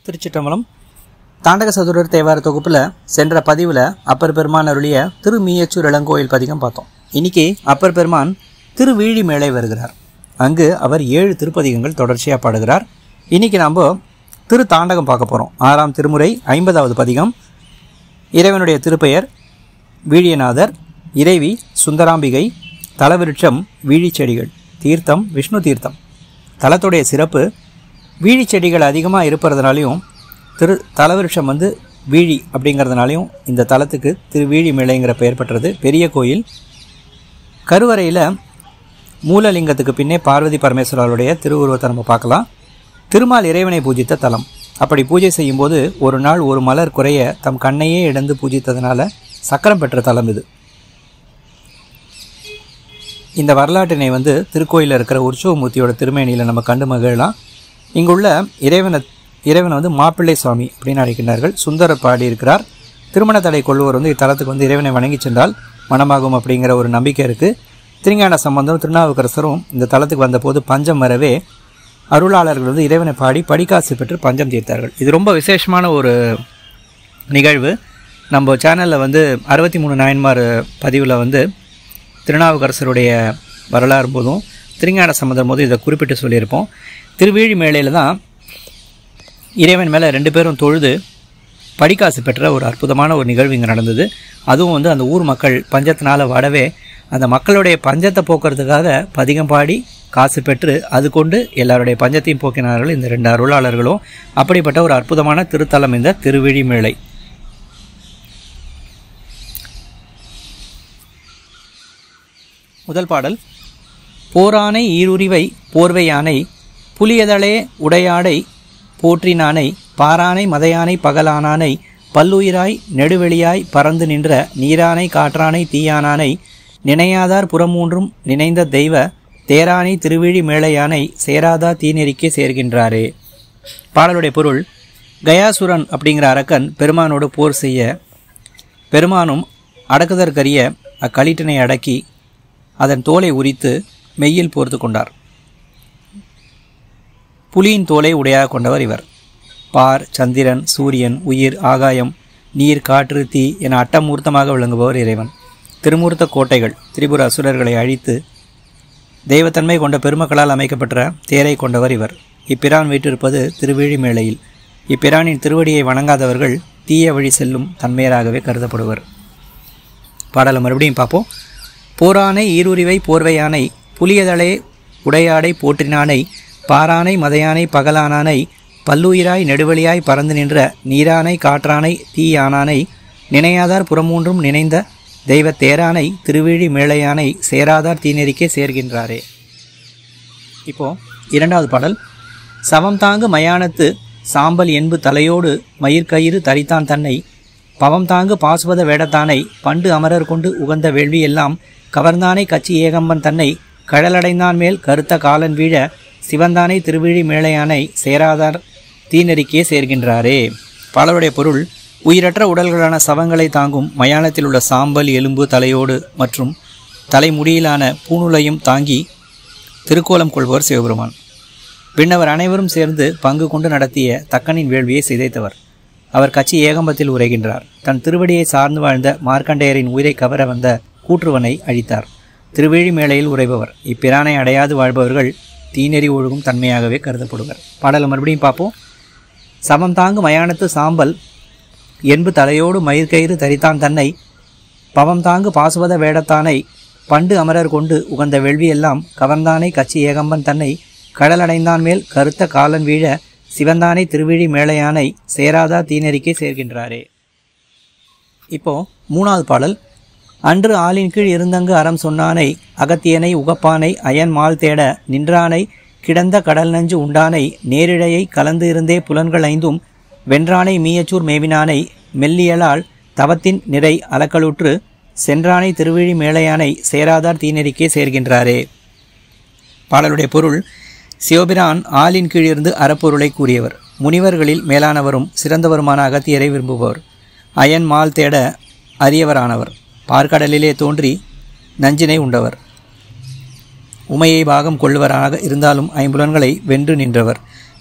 திருச்சிட்டம்பலம் தாண்டக சதுரர் தேவார தொகுப்பில் சென்ற பதிவில் அப்பர் பெருமான் அருளிய திரு மீயச்சூர் இளங்கோயில் பதிகம் பார்த்தோம் இன்னைக்கு அப்பர் பெருமான் திரு வீழி மேலே வருகிறார் அங்கு அவர் ஏழு திருப்பதிகங்கள் தொடர்ச்சியாக பாடுகிறார் இன்னைக்கு நாம் திரு தாண்டகம் பார்க்க போகிறோம் ஆறாம் திருமுறை ஐம்பதாவது பதிகம் இறைவனுடைய திருப்பெயர் வீழியநாதர் இறைவி சுந்தராம்பிகை தலவிருட்சம் வீழிச்செடிகள் தீர்த்தம் விஷ்ணு தீர்த்தம் தலத்துடைய சிறப்பு வீழி செடிகள் அதிகமாக இருப்பதுனாலையும் திரு தலவிருஷம் வந்து வீழி அப்படிங்கிறதுனாலையும் இந்த தலத்துக்கு திரு வீழி மேளைங்கிற பெயர் பெற்றது பெரிய கோயில் கருவறையில் மூலலிங்கத்துக்கு பின்னே பார்வதி பரமேஸ்வரருடைய திருவுருவத்தை நம்ம பார்க்கலாம் திருமால் இறைவனை பூஜித்த தலம் அப்படி பூஜை செய்யும்போது ஒரு நாள் ஒரு மலர் குறைய தம் கண்ணையே இழந்து பூஜித்ததுனால சக்கரம் பெற்ற தலம் இது இந்த வரலாற்றினை வந்து திருக்கோயிலில் இருக்கிற உற்சவமூர்த்தியோட திருமேனியில் நம்ம கண்டு மகிழலாம் இங்குள்ள இறைவனை இறைவனை வந்து மாப்பிள்ளை சுவாமி அப்படின்னு அழைக்கின்றார்கள் சுந்தரர் பாடியிருக்கிறார் திருமண தடை கொள்வோர் வந்து இத்தலத்துக்கு வந்து இறைவனை வணங்கி சென்றால் மனமாகும் அப்படிங்கிற ஒரு நம்பிக்கை இருக்குது திருஞான சம்பந்தம் திருநாவுக்கரசரும் இந்த தலத்துக்கு வந்தபோது பஞ்சம் வரவே அருளாளர்கள் வந்து இறைவனை பாடி படிக்காசு பெற்று பஞ்சம் தீர்த்தார்கள் இது ரொம்ப விசேஷமான ஒரு நிகழ்வு நம்ம சேனலில் வந்து அறுபத்தி மூணு நாயன்மார் பதிவில் வந்து திருநாவுக்கரசருடைய வரலாறு போதும் திருஞான சம்பந்தம் போதும் இதை குறிப்பிட்டு சொல்லியிருப்போம் திருவேழி மேலையில் தான் இறைவன் மேலே ரெண்டு பேரும் தொழுது படிக்காசு பெற்ற ஒரு அற்புதமான ஒரு நிகழ்வு இங்கே நடந்தது அதுவும் வந்து அந்த ஊர் மக்கள் பஞ்சத்தினால வாடவே அந்த மக்களுடைய பஞ்சத்தை போக்குறதுக்காக பதிகம் பாடி காசு பெற்று அது கொண்டு எல்லாருடைய பஞ்சத்தையும் போக்கினார்கள் இந்த ரெண்டு அருளாளர்களும் அப்படிப்பட்ட ஒரு அற்புதமான திருத்தலம் இந்த திருவிழி மேளை முதல் பாடல் போரானை ஈருரிவை போர்வையானை புலியதளே உடையாடை போற்றினானை பாரானை மதையானை பகலானானை பல்லுயிராய் நெடுவெளியாய் பறந்து நின்ற நீரானை காற்றானை தீயானானை நினையாதார் புறமூன்றும் நினைந்த தெய்வ தேரானை திருவிழி மேளையானை சேராதா தீநெறிக்கே சேர்கின்றாரே பாடலுடைய பொருள் கயாசுரன் அப்படிங்கிற அரக்கன் பெருமானோடு போர் செய்ய பெருமானும் அடக்குதற்கரிய அக்களிட்டினை அடக்கி அதன் தோலை உரித்து மெய்யில் போர்த்து கொண்டார் புலியின் தோலை உடையாக கொண்டவர் இவர் பார் சந்திரன் சூரியன் உயிர் ஆகாயம் நீர் காற்று தீ என அட்டமூர்த்தமாக விளங்குபவர் இறைவன் திருமூர்த்த கோட்டைகள் திரிபுர அசுரர்களை அழித்து தெய்வத்தன்மை கொண்ட பெருமக்களால் அமைக்கப்பட்ட தேரை கொண்டவர் இவர் இப்பிரான் வீற்றிருப்பது திருவிழிமேளையில் இப்பிரானின் திருவடியை வணங்காதவர்கள் தீய வழி செல்லும் தன்மையராகவே கருதப்படுவர் பாடலை மறுபடியும் பார்ப்போம் போரானை ஈருரிவை போர்வையானை புலியதளே உடையாடை போற்றினானை பாரானை மதையானை பகலானானை பல்லுயிராய் நெடுவழியாய் பறந்து நின்ற நீரானை காற்றானை தீயானானை நினையாதார் புறமூன்றும் நினைந்த தெய்வ தேரானை திருவிழி மேளையானை சேராதார் தீநெறிக்கே சேர்கின்றாரே இப்போ இரண்டாவது பாடல் சவம் தாங்கு மயானத்து சாம்பல் என்பு தலையோடு மயிர்கயிறு தரித்தான் தன்னை பவம் தாங்கு பாசுபத வேடத்தானை பண்டு அமரர் கொண்டு உகந்த வேள்வி எல்லாம் கவர்ந்தானை கச்சி ஏகம்பன் தன்னை கடலடைந்தான் மேல் கருத்த காலன் வீழ சிவந்தானை திருவிழி மேளையானை சேராதார் தீநெறிக்கே சேர்கின்றாரே பாடலுடைய பொருள் உயிரற்ற உடல்களான சவங்களை தாங்கும் மயானத்தில் உள்ள சாம்பல் எலும்பு தலையோடு மற்றும் தலைமுடியிலான பூணுலையும் தாங்கி திருக்கோலம் கொள்பவர் சிவபெருமான் பின்னவர் அனைவரும் சேர்ந்து பங்கு கொண்டு நடத்திய தக்கனின் வேள்வியை சிதைத்தவர் அவர் கட்சி ஏகம்பத்தில் உரைகின்றார் தன் திருவடியை சார்ந்து வாழ்ந்த மார்க்கண்டேயரின் உயிரை கவர வந்த கூற்றுவனை அழித்தார் திருவேழி மேளையில் உரைபவர் இப்பிரானை அடையாது வாழ்பவர்கள் தீநெறி ஒழுகும் தன்மையாகவே கருதப்படுவர் பாடலை மறுபடியும் பார்ப்போம் சமம் தாங்கு மயானத்து சாம்பல் என்பு தலையோடு மயிர்கயிறு தரித்தான் தன்னை பவம் தாங்கு பாசுவத வேடத்தானை பண்டு அமரர் கொண்டு உகந்த வெள்வியெல்லாம் கவர்ந்தானை கச்சி ஏகம்பன் தன்னை கடலடைந்தான் மேல் கருத்த காலன் வீழ சிவந்தானை திருவிழி மேளையானை சேராதா தீநெறிக்கே சேர்கின்றாரே இப்போ மூணாவது பாடல் அன்று ஆளின் கீழ் இருந்தங்கு அறம் சொன்னானை அகத்தியனை உகப்பானை அயன் மால் தேட நின்றானை கிடந்த கடல் நஞ்சு உண்டானை நேரிழையை கலந்து இருந்தே புலன்கள் ஐந்தும் வென்றானை மீயச்சூர் மேவினானை மெல்லியலால் தவத்தின் நிறை அலக்கலுற்று சென்றானை திருவிழி மேளையானை சேராதார் தீநெறிக்கே சேர்கின்றாரே பாடலுடைய பொருள் சிவபிரான் ஆளின் கீழிருந்து அறப்பொருளை கூறியவர் முனிவர்களில் மேலானவரும் சிறந்தவருமான அகத்தியரை விரும்புபவர் அயன் மால் தேட அரியவரானவர் பார்க்கடலிலே தோன்றி நஞ்சினை உண்டவர் உமையை பாகம் கொள்ளுவராக இருந்தாலும் ஐம்புலன்களை வென்று நின்றவர்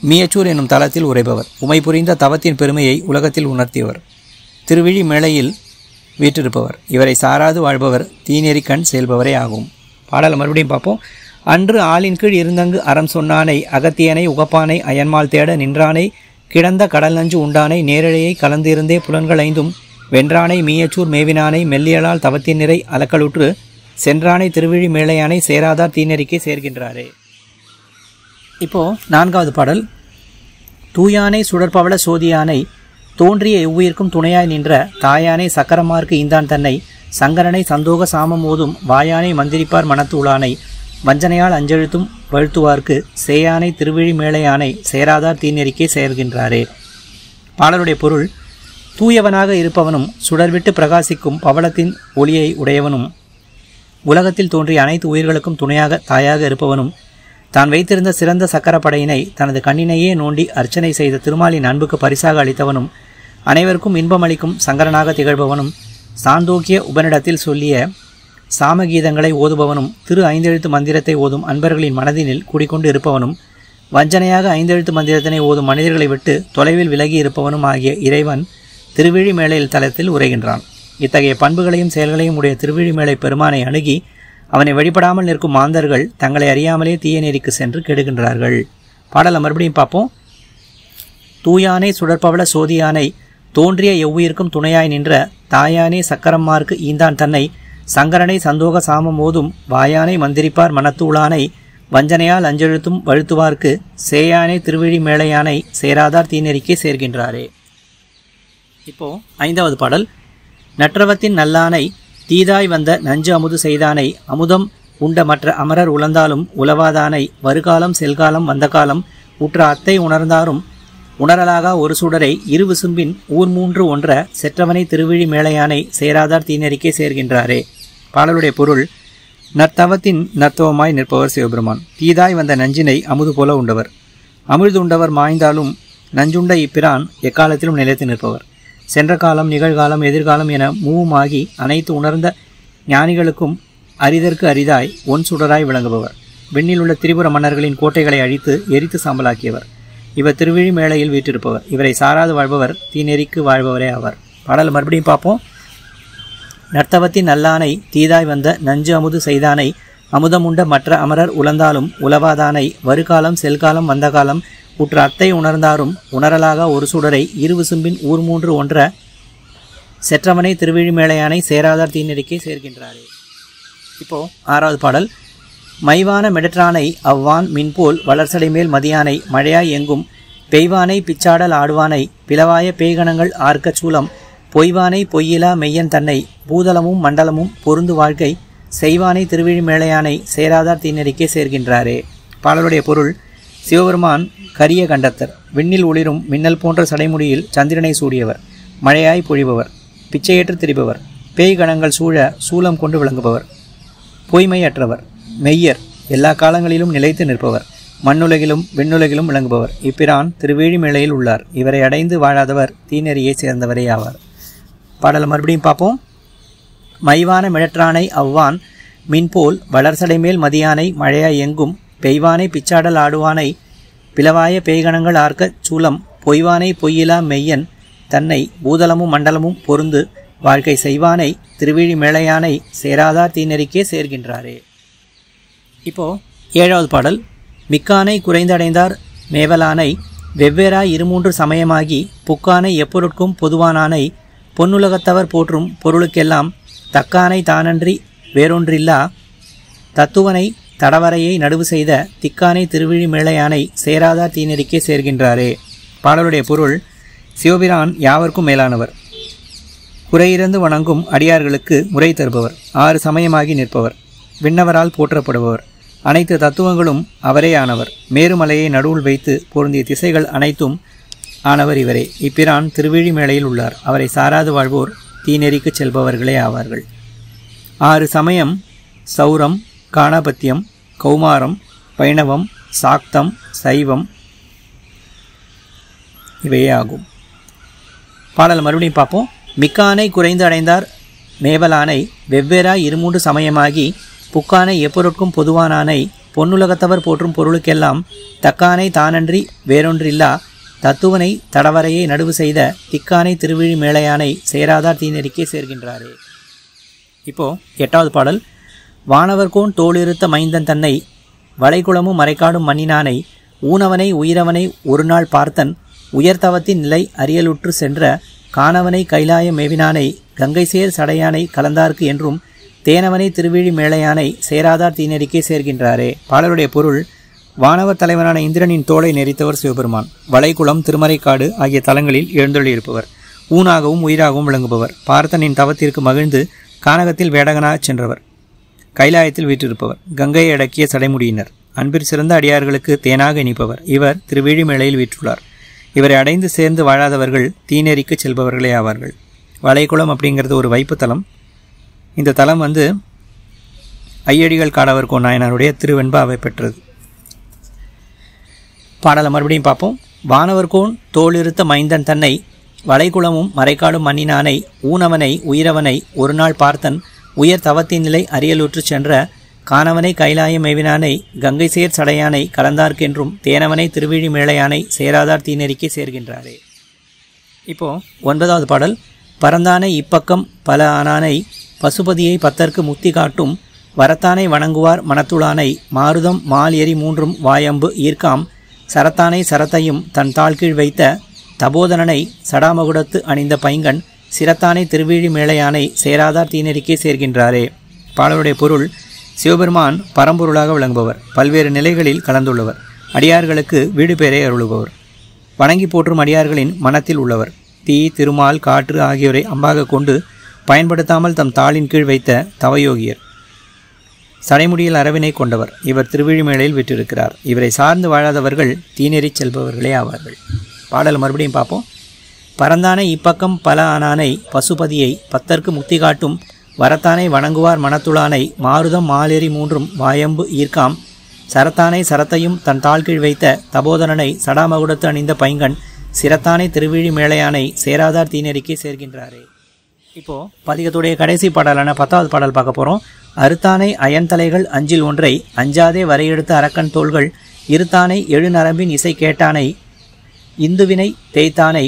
மியச்சூர் என்னும் தலத்தில் உரைபவர் உமை புரிந்த தவத்தின் பெருமையை உலகத்தில் உணர்த்தியவர் திருவிழி மேளையில் வீற்றிருப்பவர் இவரை சாராது வாழ்பவர் தீநெறிக்கண் செயல்பவரே ஆகும் பாடலை மறுபடியும் பார்ப்போம் அன்று ஆளின் கீழ் இருந்தங்கு அறம் சொன்னானை அகத்தியனை உகப்பானை அயன்மால் தேட நின்றானை கிடந்த கடல் நஞ்சு உண்டானை நேரழையை கலந்திருந்தே புலன்கள் ஐந்தும் வென்றானை மீயச்சூர் மேவினானை மெல்லியலால் தவத்தின் நிறை அலக்கலுற்று சென்றானை திருவிழி மேளையானை சேராதார் தீநெறிக்கே சேர்கின்றாரே இப்போ நான்காவது பாடல் தூயானை சுடற்பவள சோதியானை தோன்றிய எவ்வுயிர்க்கும் துணையாய் நின்ற தாயானை சக்கரமார்க்கு ஈந்தான் தன்னை சங்கரனை சந்தோக சாமம் ஓதும் வாயானை மந்திரிப்பார் மனத்தூளானை வஞ்சனையால் அஞ்செழுத்தும் வழுத்துவார்க்கு சேயானை திருவிழி மேளையானை சேராதார் தீநெறிக்கே சேர்கின்றாரே பாடலுடைய பொருள் தூயவனாக இருப்பவனும் சுடர்விட்டு பிரகாசிக்கும் பவளத்தின் ஒளியை உடையவனும் உலகத்தில் தோன்றிய அனைத்து உயிர்களுக்கும் துணையாக தாயாக இருப்பவனும் தான் வைத்திருந்த சிறந்த சக்கரப்படையினை தனது கண்ணினையே நோண்டி அர்ச்சனை செய்த திருமாலின் அன்புக்கு பரிசாக அளித்தவனும் அனைவருக்கும் இன்பமளிக்கும் சங்கரனாக திகழ்பவனும் சாந்தோக்கிய உபனிடத்தில் சொல்லிய சாமகீதங்களை ஓதுபவனும் திரு ஐந்தெழுத்து மந்திரத்தை ஓதும் அன்பர்களின் மனதினில் குடிக்கொண்டு இருப்பவனும் வஞ்சனையாக ஐந்தெழுத்து மந்திரத்தினை ஓதும் மனிதர்களை விட்டு தொலைவில் விலகி இருப்பவனும் ஆகிய இறைவன் திருவிழிமேளையில் தலத்தில் உரைகின்றான் இத்தகைய பண்புகளையும் செயல்களையும் உடைய திருவிழிமேளை பெருமானை அணுகி அவனை வழிபடாமல் நிற்கும் மாந்தர்கள் தங்களை அறியாமலே தீய நெறிக்கு சென்று கெடுகின்றார்கள் பாடலை மறுபடியும் பார்ப்போம் தூயானை சுடற்பவள சோதியானை தோன்றிய எவ்வுயிர்க்கும் துணையாய் நின்ற தாயானே சக்கரம்மார்க்கு ஈந்தான் தன்னை சங்கரனை சந்தோக சாமம் ஓதும் வாயானை மந்திரிப்பார் மனத்தூளானை வஞ்சனையால் அஞ்செழுத்தும் வழுத்துவார்க்கு சேயானை திருவிழி மேளையானை சேராதார் தீநெறிக்கே சேர்கின்றாரே இப்போ ஐந்தாவது பாடல் நற்றவத்தின் நல்லானை தீதாய் வந்த நஞ்சு அமுது செய்தானை அமுதம் உண்ட மற்ற அமரர் உழந்தாலும் உலவாதானை வருகாலம் செல்காலம் வந்த காலம் உற்ற அத்தை உணர்ந்தாரும் உணரலாகா ஒரு சுடரை இரு விசும்பின் ஊர் மூன்று ஒன்ற செற்றவனை திருவிழி மேளையானை சேராதார் தீநெறிக்கே சேர்கின்றாரே பாடலுடைய பொருள் நற்தவத்தின் நர்த்தவமாய் நிற்பவர் சிவபெருமான் தீதாய் வந்த நஞ்சினை அமுது போல உண்டவர் அமிழ்து உண்டவர் மாய்ந்தாலும் நஞ்சுண்ட இப்பிரான் எக்காலத்திலும் நிலைத்து நிற்பவர் சென்ற காலம் நிகழ்காலம் எதிர்காலம் என மூவுமாகி அனைத்து உணர்ந்த ஞானிகளுக்கும் அரிதற்கு அரிதாய் ஒன் சுடராய் விளங்குபவர் விண்ணில் உள்ள திரிபுர மன்னர்களின் கோட்டைகளை அழித்து எரித்து சாம்பலாக்கியவர் இவர் திருவிழி மேளையில் வீற்றிருப்பவர் இவரை சாராது வாழ்பவர் தீநெறிக்கு வாழ்பவரே ஆவார் பாடல் மறுபடியும் பார்ப்போம் நர்த்தவத்தின் நல்லானை தீதாய் வந்த நஞ்சு அமுது செய்தானை அமுதமுண்ட மற்ற அமரர் உழந்தாலும் உலவாதானை வருகாலம் செல்காலம் வந்த காலம் உற்ற அத்தை உணர்ந்தாரும் உணரலாக ஒரு சுடரை இரு விசும்பின் ஊர் மூன்று ஒன்ற செற்றவனை திருவிழிமேளையானை சேராதார் தீநெறிக்கே சேர்க்கின்றாரே இப்போ ஆறாவது பாடல் மைவான மெடற்றானை அவ்வான் மின்போல் வளர்சடை மேல் மதியானை மழையாய் எங்கும் பெய்வானை பிச்சாடல் ஆடுவானை பிளவாய பேய்கணங்கள் ஆர்க்கச் சூலம் பொய்வானை பொய்யிலா மெய்யன் தன்னை பூதலமும் மண்டலமும் பொருந்து வாழ்க்கை செய்வானை திருவிழிமேளையானை சேராதார் தீநெறிக்கே சேர்கின்றாரே பாடலுடைய பொருள் சிவபெருமான் கரிய கண்டத்தர் விண்ணில் ஒளிரும் மின்னல் போன்ற சடைமுடியில் சந்திரனை சூடியவர் மழையாய் பொழிபவர் பிச்சையற்று திரிபவர் பேய் கணங்கள் சூழ சூலம் கொண்டு விளங்குபவர் பொய்மையற்றவர் மெய்யர் எல்லா காலங்களிலும் நிலைத்து நிற்பவர் மண்ணுலகிலும் விண்ணுலகிலும் விளங்குபவர் இப்பிரான் திருவேழிமேளையில் உள்ளார் இவரை அடைந்து வாழாதவர் தீநெறியை சேர்ந்தவரே ஆவார் பாடலை மறுபடியும் பார்ப்போம் மைவான மிழற்றானை அவ்வான் மின்போல் வளர்சடை மேல் மதியானை மழையாய் எங்கும் பெய்வானை பிச்சாடல் ஆடுவானை பிளவாய பேய்கணங்கள் ஆர்க்கச் சூலம் பொய்வானை பொய்யிலா மெய்யன் தன்னை பூதலமும் மண்டலமும் பொருந்து வாழ்க்கை செய்வானை திருவிழி மேளையானை சேராதார் தீநெறிக்கே சேர்கின்றாரே இப்போ ஏழாவது பாடல் மிக்கானை குறைந்தடைந்தார் மேவலானை வெவ்வேறாய் இருமூன்று சமயமாகி புக்கானை எப்பொருட்கும் பொதுவானானை பொன்னுலகத்தவர் போற்றும் பொருளுக்கெல்லாம் தக்கானை தானன்றி வேறொன்றில்லா தத்துவனை தடவரையை நடுவு செய்த திக்கானை திருவிழி மேளையானை சேராதார் தீநெறிக்கே சேர்கின்றாரே பாடலுடைய பொருள் சிவபிரான் யாவர்க்கும் மேலானவர் குறையிறந்து வணங்கும் அடியார்களுக்கு முறை தருபவர் ஆறு சமயமாகி நிற்பவர் விண்ணவரால் போற்றப்படுபவர் அனைத்து தத்துவங்களும் அவரே ஆனவர் மேருமலையை நடுவுள் வைத்து பொருந்திய திசைகள் அனைத்தும் ஆனவர் இவரே இப்பிரான் திருவிழிமேளையில் உள்ளார் அவரை சாராது வாழ்வோர் தீநெறிக்கு செல்பவர்களே ஆவார்கள் ஆறு சமயம் சௌரம் காணபத்தியம் கௌமாரம் வைணவம் சாக்தம் சைவம் இவையே ஆகும் பாடல் மறுபடியும் பார்ப்போம் மிக்கானை குறைந்து அடைந்தார் மேவலானை வெவ்வேறாய் இருமூன்று சமயமாகி புக்கானை எப்பொருட்கும் பொதுவானானை பொன்னுலகத்தவர் போற்றும் பொருளுக்கெல்லாம் தக்கானை தானன்றி வேறொன்றில்லா தத்துவனை தடவரையை நடுவு செய்த திக்கானை திருவிழி மேளையானை சேராதார் தீநெறிக்கே சேர்கின்றாரே இப்போ எட்டாவது பாடல் வானவர்கோன் தோளிருத்த மைந்தன் தன்னை வளைகுளமும் மறைக்காடும் மன்னினானை ஊனவனை உயிரவனை ஒரு நாள் பார்த்தன் உயர்தவத்தின் நிலை அறியலுற்று சென்ற காணவனை கைலாய மேவினானை கங்கை சேர் சடையானை கலந்தார்க்கு என்றும் தேனவனை திருவிழி மேளையானை சேராதார் தீநெறிக்கே சேர்கின்றாரே பாடலுடைய பொருள் வானவர் தலைவனான இந்திரனின் தோளை நெறித்தவர் சிவபெருமான் வளைகுளம் திருமறைக்காடு ஆகிய தலங்களில் எழுந்தொழியிருப்பவர் ஊனாகவும் உயிராகவும் விளங்குபவர் பார்த்தனின் தவத்திற்கு மகிழ்ந்து கானகத்தில் வேடகனாகச் சென்றவர் கைலாயத்தில் வீற்றிருப்பவர் கங்கையை அடக்கிய சடைமுடியினர் அன்பிற் சிறந்த அடியார்களுக்கு தேனாக இனிப்பவர் இவர் திருவிழிமேளையில் வீற்றுள்ளார் இவரை அடைந்து சேர்ந்து வாழாதவர்கள் தீநெறிக்கு செல்பவர்களே ஆவார்கள் வளைகுளம் அப்படிங்கிறது ஒரு வைப்பு தலம் இந்த தலம் வந்து ஐயடிகள் காடவர் நாயனாருடைய திருவெண்பாவை பெற்றது பாடலை மறுபடியும் பார்ப்போம் வானவர்கோன் தோளிருத்த மைந்தன் தன்னை வளைகுளமும் மறைக்காடும் மன்னினானை ஊனவனை உயிரவனை ஒரு நாள் பார்த்தன் உயர் தவத்தின் நிலை அரியலுற்றுச் சென்ற காணவனை கைலாயம் மேவினானை கங்கை சேர் சடையானை கலந்தார்க்கென்றும் தேனவனை திருவிழி மேளையானை சேராதார் தீநெறிக்கே சேர்கின்றாரே இப்போ ஒன்பதாவது பாடல் பரந்தானை இப்பக்கம் பல ஆனானை பசுபதியை பத்தர்க்கு முத்தி காட்டும் வரத்தானை வணங்குவார் மனத்துளானை மாருதம் மால் எரி மூன்றும் வாயம்பு ஈர்க்காம் சரத்தானை சரத்தையும் தன் தாழ்கீழ் வைத்த தபோதனனை சடாமகுடத்து அணிந்த பைங்கன் சிரத்தானை திருவிழி மேளையானை சேராதார் தீநெறிக்கே சேர்கின்றாரே பாடலுடைய பொருள் சிவபெருமான் பரம்பொருளாக விளங்குபவர் பல்வேறு நிலைகளில் கலந்துள்ளவர் அடியார்களுக்கு வீடு பேரை அருளுபவர் வணங்கி போற்றும் அடியார்களின் மனத்தில் உள்ளவர் தீ திருமால் காற்று ஆகியோரை அம்பாக கொண்டு பயன்படுத்தாமல் தம் தாளின் கீழ் வைத்த தவயோகியர் சடைமுடியில் அரவினை கொண்டவர் இவர் திருவிழிமேளையில் விற்றிருக்கிறார் இவரை சார்ந்து வாழாதவர்கள் தீநெறி செல்பவர்களே ஆவார்கள் பாடல் மறுபடியும் பார்ப்போம் பரந்தானை இப்பக்கம் பல ஆனானை பசுபதியை பத்தர்க்கு முக்தி காட்டும் வரத்தானை வணங்குவார் மனத்துளானை மாருதம் மாலேறி மூன்றும் வாயம்பு ஈர்க்காம் சரத்தானை சரத்தையும் தன் தாழ்கீழ் வைத்த தபோதனனை சடாமகுடத்து அணிந்த பைங்கன் சிரத்தானை திருவிழி மேளையானை சேராதார் தீநெறிக்கே சேர்கின்றாரே இப்போ பதிகத்துடைய கடைசி பாடலான பத்தாவது பாடல் பார்க்க போறோம் அறுத்தானை அயன்தலைகள் அஞ்சில் ஒன்றை அஞ்சாதே வரையெடுத்த அரக்கன் தோள்கள் இருத்தானை எழு நரம்பின் இசை கேட்டானை இந்துவினை தேய்த்தானை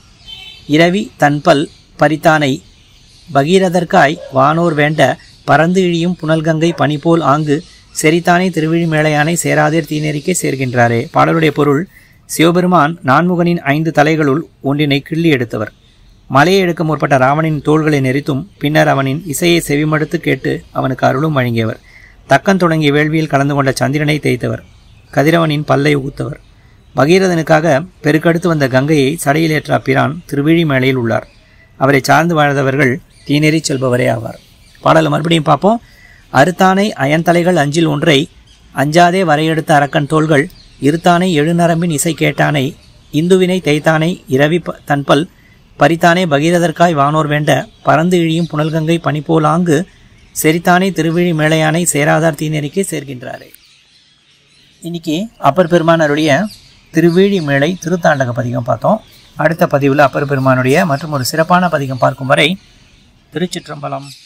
இரவி தன்பல் பறித்தானை பகீரதற்காய் வானோர் வேண்ட பறந்து இழியும் புனல்கங்கை பனிபோல் ஆங்கு செரித்தானே திருவிழிமேளையானை சேராதேர் தீநெறிக்கே சேர்கின்றாரே பாடலுடைய பொருள் சிவபெருமான் நான்முகனின் ஐந்து தலைகளுள் ஒன்றினை கிள்ளி எடுத்தவர் மலையை எடுக்க முற்பட்ட ராவணின் தோள்களை நெறித்தும் பின்னர் அவனின் இசையை செவிமடுத்து கேட்டு அவனுக்கு அருளும் வழங்கியவர் தக்கன் தொடங்கிய வேள்வியில் கலந்து கொண்ட சந்திரனை தேய்த்தவர் கதிரவனின் பல்லை ஊத்தவர் பகீரதனுக்காக பெருக்கெடுத்து வந்த கங்கையை சடையில் ஏற்ற பிரான் திருவிழி மேலையில் உள்ளார் அவரை சார்ந்து வாழ்ந்தவர்கள் தீநெறி செல்பவரே ஆவார் பாடலை மறுபடியும் பார்ப்போம் அறுத்தானை அயன்தலைகள் அஞ்சில் ஒன்றை அஞ்சாதே வரையெடுத்த அரக்கன் தோள்கள் இருத்தானை எழுநரம்பின் இசை கேட்டானை இந்துவினை தேய்த்தானை இரவி ப- தன்பல் பறித்தானே பகீரதற்காய் வானோர் வேண்ட பறந்து இழியும் புனல்கங்கை பனிபோலாங்கு செரித்தானே திருவிழி மேளையானை சேராதார் தீநெறிக்கே சேர்கின்றாரே இன்னைக்கு அப்பர் பெருமானருடைய திருவிழி மேளை திருத்தாண்டக பதிகம் பார்த்தோம் அடுத்த பதிவில் அப்பர் பெருமானுடைய மற்றும் ஒரு சிறப்பான பதிகம் பார்க்கும் வரை திருச்சிற்றம்பலம்